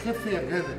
خف يا جدع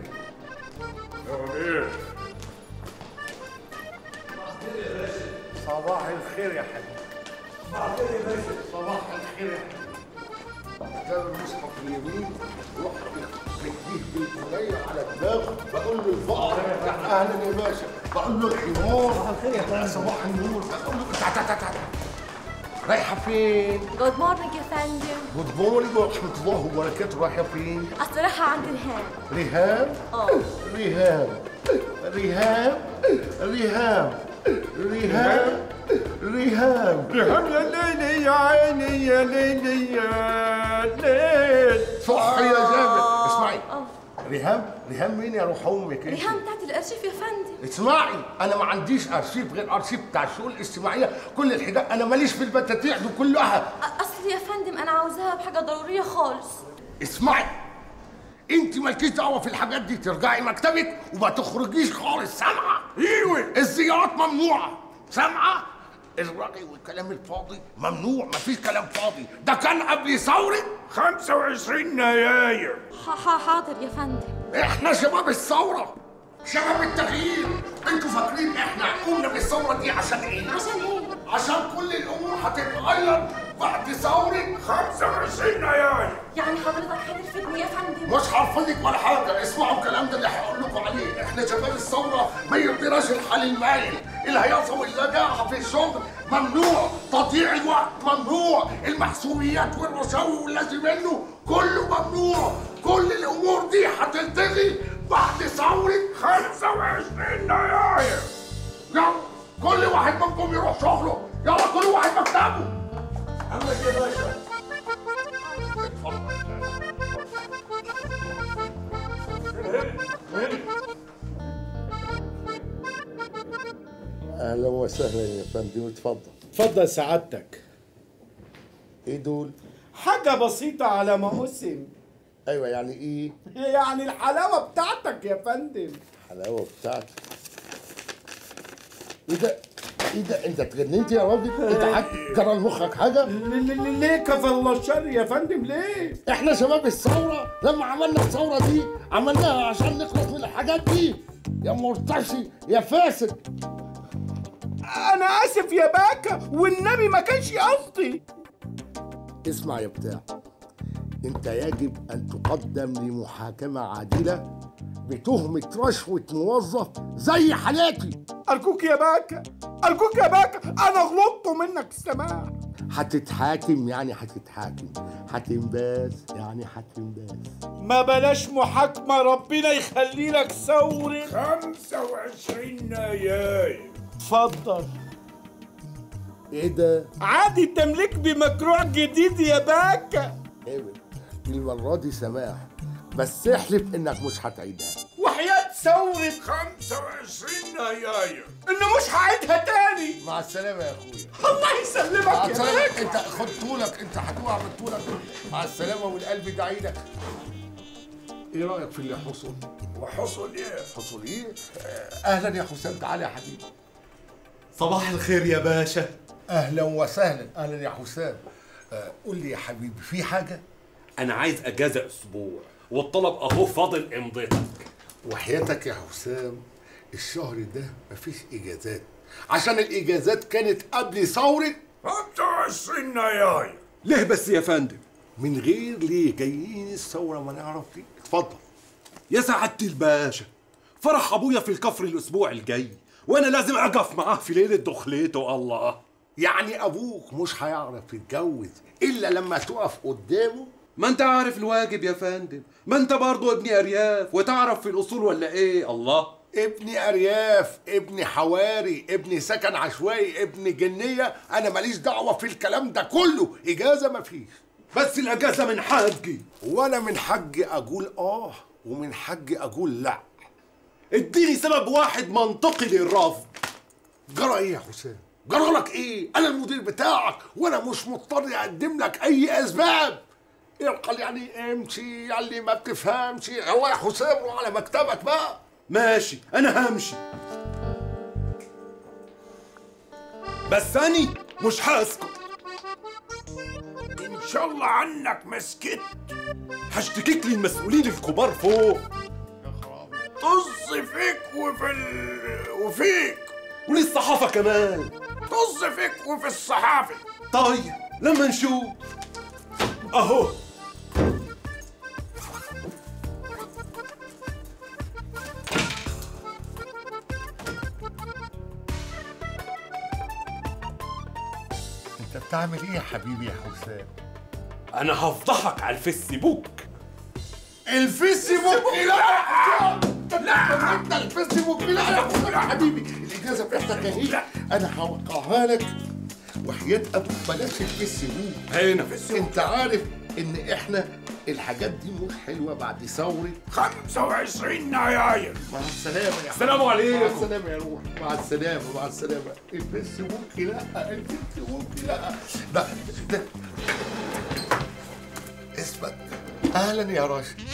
صباح الخير يا حبيبي صباح الخير يا باشا صباح الخير يا حبيبي جاب المصحف اليمين روح تكتيه بالبنية على دماغه بقول له الفقر اهلا يا باشا بقول له الحمار صباح الخير يا فندم صباح النور بقول له تعال تعال تعال رايحة فين؟ جود مورنينج يا فندم جود مورنينج ورحمة الله وبركاته رايحة فين؟ اصل رايحه عند الهام ريهام اه ريهام ريهام ريهام ريهام ريهام ريهام يا ليلي يا عيني يا ليلي يا ليل صح يا جابر اسمعي اه ريهام ريهام مين يا روح امك انت؟ ريهام بتاعت الارشيف يا فندم اسمعي انا ما عنديش ارشيف غير ارشيف بتاع الشؤون الاجتماعيه كل الحاجات انا ماليش في البتاتيع دي كلها أ- اصل يا فندم انا عاوزاها بحاجه ضروريه خالص اسمعي انت مالكيش دعوه في الحاجات دي ترجعي مكتبك وما تخرجيش خالص سامعه ايوه الزيارات ممنوعه سامعه الرغي والكلام الفاضي ممنوع مفيش كلام فاضي ده كان قبل ثوره 25 يناير ح- ح- حاضر يا فندم احنا شباب الثوره شباب التغيير انتوا فاكرين احنا قمنا بالثوره دي عشان ايه عشان ايه عشان كل الامور هتتغير بعد ثوره 25 يناير يعني حضرتك هتلفتني يا فندم مش هرفضك ولا حاجه اسمعوا الكلام ده اللي هقول لكم عليه احنا شباب الثوره ما يرضيناش الحال المايل الهيافه واللجاعه في الشغل ممنوع تضييع الوقت ممنوع المحسوبيات والرشاوي واللازم منه كله ممنوع كل الامور دي هتلتغي بعد ثوره 25 يناير يلا كل واحد منكم يروح شغله يلا كل واحد مكتبه اهلا وسهلا يا فندم اتفضل اتفضل سعادتك ايه دول حاجة بسيطة على ما أسم ايوه يعني ايه يعني الحلاوة بتاعتك يا فندم الحلاوه بتاعتك ايه ده ايه ده انت اتجننت يا راجل انت حاج- جرى لمخك حاجه ل- ل- ليه كفى الله الشر يا فندم ليه؟ احنا شباب الثوره لما عملنا الثوره دي عملناها عشان نخلص من الحاجات دي يا مرتشي يا فاسد أنا آسف يا باكا والنبي ما كانش قصدي اسمع يا بتاع انت يجب ان تقدم لمحاكمه عادله بتهمه رشوه موظف زي حالاتي أرجوك يا باكا أرجوك يا باكا أنا غلطت منك السماح هتتحاكم يعني هتتحاكم هتنباز يعني هتنباز ما بلاش محاكمة ربنا يخلي لك ثورة 25 يناير اتفضل ايه ده عادي التمليك بمكروع جديد يا باكا ايه المره دي سماح بس احلف انك مش هتعيدها وحياة ثورة 25 يناير إنه مش هعيدها تاني مع السلامه يا اخويا الله يسلمك مع يا السلامه باكا انت خد طولك انت هتقع من طولك مع السلامه والقلب داعي لك ايه رايك في اللي حصل وحصل ايه حصل ايه آه، اهلا يا حسام تعالى يا حبيبي صباح الخير يا باشا اهلا وسهلا اهلا يا حسام آه، قول لي يا حبيبي في حاجه انا عايز اجازه اسبوع والطلب اهو فاضل امضيتك وحياتك يا حسام الشهر ده مفيش اجازات عشان الاجازات كانت قبل ثوره 25 يناير ليه بس يا فندم من غير ليه جايين الثوره ما نعرف ليه اتفضل يا سعادة الباشا فرح ابويا في الكفر الاسبوع الجاي وانا لازم اقف معاه في ليله دخلته الله يعني ابوك مش هيعرف يتجوز الا لما تقف قدامه ما انت عارف الواجب يا فندم ما انت برضو ابن ارياف وتعرف في الاصول ولا ايه الله ابني ارياف ابني حواري ابني سكن عشوائي ابني جنيه انا ماليش دعوه في الكلام ده كله اجازه مفيش بس الاجازه من حقي وانا من حج اقول اه ومن حج اقول لا اديني سبب واحد منطقي للرفض جرى ايه يا حسام جرى لك ايه انا المدير بتاعك وانا مش مضطر اقدم لك اي اسباب ارقل يعني امشي ياللي ما بتفهمش الله يا حسام روح على مكتبك بقى ماشي انا همشي بس اني مش هسكت ان شاء الله عنك ما سكت هشتكيك للمسؤولين الكبار فوق طز فيك وفي ال... وفيك وللصحافة كمان طز فيك وفي الصحافة طيب لما نشوف اهو انت بتعمل ايه يا حبيبي يا حسام انا هفضحك على الفيسبوك الفيسبوك لا لا انت الفيسبوك لا يا حسام يا حبيبي الاجازه بتاعتك اهي انا هوقعها لك وحياة ابوك بلاش الفيسبوك هنا انت عارف ان احنا الحاجات دي مش حلوه بعد ثوره 25 يناير مع السلامه يا السلام مع عليكم السلامة يا روح مع السلامة مع السلامة الفيسبوك لا الفيسبوك لا ده ده اسمك أهلا يا راشد